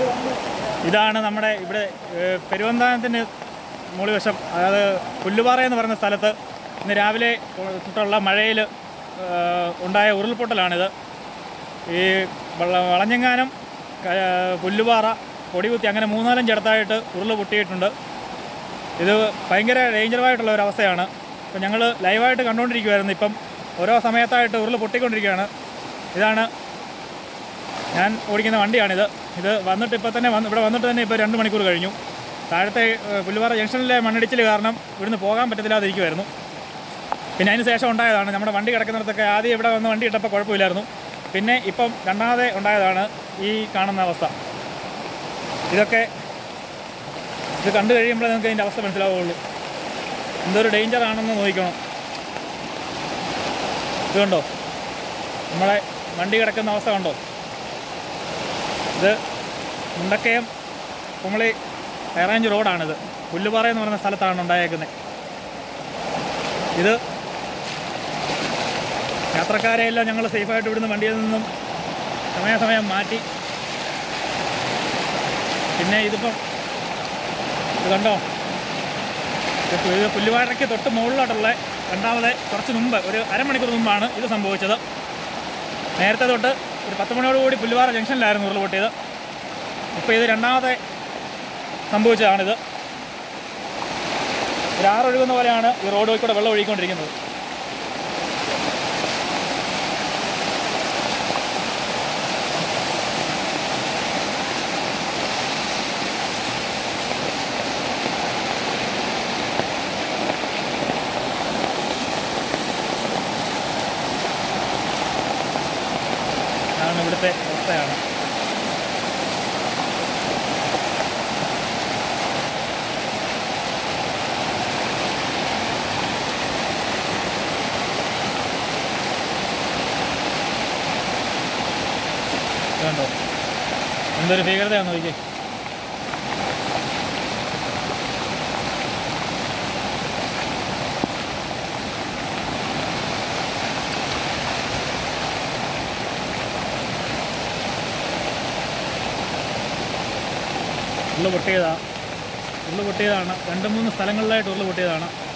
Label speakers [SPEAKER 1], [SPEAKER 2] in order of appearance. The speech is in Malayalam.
[SPEAKER 1] ഇതാണ് നമ്മുടെ ഇവിടെ ഏഹ്, പെരുവന്താനത്തിൻ്റെ മുകളിവശം അതായത് പുല്ലുപാറ എന്ന് പറയുന്ന സ്ഥലത്ത് ഇന്ന് രാവിലെ തൊട്ടുള്ള മഴയിൽ ഉണ്ടായ ഉരുൾപൊട്ടലാണിത് ഈ വള- വളഞ്ഞെങ്ങാനം ക- പുല്ലുപാറ പൊടികുത്തി അങ്ങനെ മൂന്നാലഞ്ച് ഇടത്തായിട്ട് ഉരുൾ പൊട്ടിയിട്ടുണ്ട് ഇത് ഭയങ്കര ഡേഞ്ചറായിട്ടുള്ള ഒരു അവസ്ഥയാണ് ഇപ്പം ഞങ്ങൾ ലൈവായിട്ട് കണ്ടുകൊണ്ടിരിക്കുമായിരുന്നു ഇപ്പം ഓരോ സമയത്തായിട്ട് ഉരുൾ പൊട്ടിക്കൊണ്ടിരിക്കുകയാണ് ഇതാണ് ഞാൻ ഓടിക്കുന്ന വണ്ടിയാണിത് ഇത് വന്നിട്ട് ഇപ്പോൾ തന്നെ വന്ന് ഇവിടെ വന്നിട്ട് തന്നെ ഇപ്പോൾ രണ്ട് മണിക്കൂർ കഴിഞ്ഞു താഴത്തെ ഏഹ്, പുല്ലുപാറ ജംഗ്ഷനിലെ മണ്ണിടിച്ചിൽ കാരണം ഇവിടുന്ന് പോകാൻ പറ്റത്തില്ലാതിരിക്കുമായിരുന്നു പിന്നെ അതിന് ശേഷം ഉണ്ടായതാണ് നമ്മുടെ വണ്ടി കിടക്കുന്നിടത്തൊക്കെ ആദ്യം ഇവിടെ വന്ന് വണ്ടി ഇട്ടപ്പോൾ കുഴപ്പമില്ലായിരുന്നു പിന്നെ ഇപ്പം രണ്ടാമതെ ഉണ്ടായതാണ് ഈ കാണുന്ന അവസ്ഥ ഇതൊക്കെ ഇത് കണ്ടു കഴിയുമ്പോഴേ നമുക്ക് ഇതിൻ്റെ അവസ്ഥ മനസ്സിലാവുള്ളൂ എന്തൊരു ഡേഞ്ചർ ആണെന്ന് നോക്കണം ഇത് കണ്ടോ നമ്മളെ വണ്ടി കിടക്കുന്ന അവസ്ഥ കണ്ടോ ഇത് മുണ്ടക്കയം കുമളി ഹൈറേഞ്ച് റോഡാണിത് പുല്ലുപാറ എന്ന് പറയുന്ന സ്ഥലത്താണ് ഉണ്ടായേക്കുന്നത് ഇത് യാത്രക്കാരെയെല്ലാം ഞങ്ങൾ സേഫായിട്ട് ഇവിടുന്ന് വണ്ടിയിൽ നിന്നും സമയാസമയം മാറ്റി പിന്നെ ഇതിപ്പം ഇത് കണ്ടോ ഇത് പു- ഇത് പുല്ലുവാഴയ്ക്ക് തൊട്ട് മുകളിലോട്ടുള്ള രണ്ടാമത് കുറച്ച് മുമ്പ് ഒരു അരമണിക്കൂർ മുമ്പാണ് ഇത് സംഭവിച്ചത് നേരത്തെ തൊട്ട് ഒരു പത്ത് മണിയോടുകൂടി പുല്ലുവാറ ജംഗ്ഷനിലായിരുന്നു ഉരുൾ പൊട്ടിയത് ഇപ്പോൾ ഇത് രണ്ടാമത്തെ സംഭവിച്ചതാണിത് ഒരു ആറൊഴുകുന്ന പോലെയാണ് ഈ റോഡ് കൂടെ വെള്ളം ഒഴുകിക്കൊണ്ടിരിക്കുന്നത് അതാണ് ഇവിടുത്തെ അവസ്ഥയാണ് കണ്ടോ എന്തൊരു ഭീകരതയാണെന്ന് നോക്കിയേ ഉള്ളു പൊട്ടിയതാ ഉള്ളു പൊട്ടിയതാണ് രണ്ട് മൂന്ന് സ്ഥലങ്ങളിലായിട്ട് ഉള്ളു പൊട്ടിയതാണ്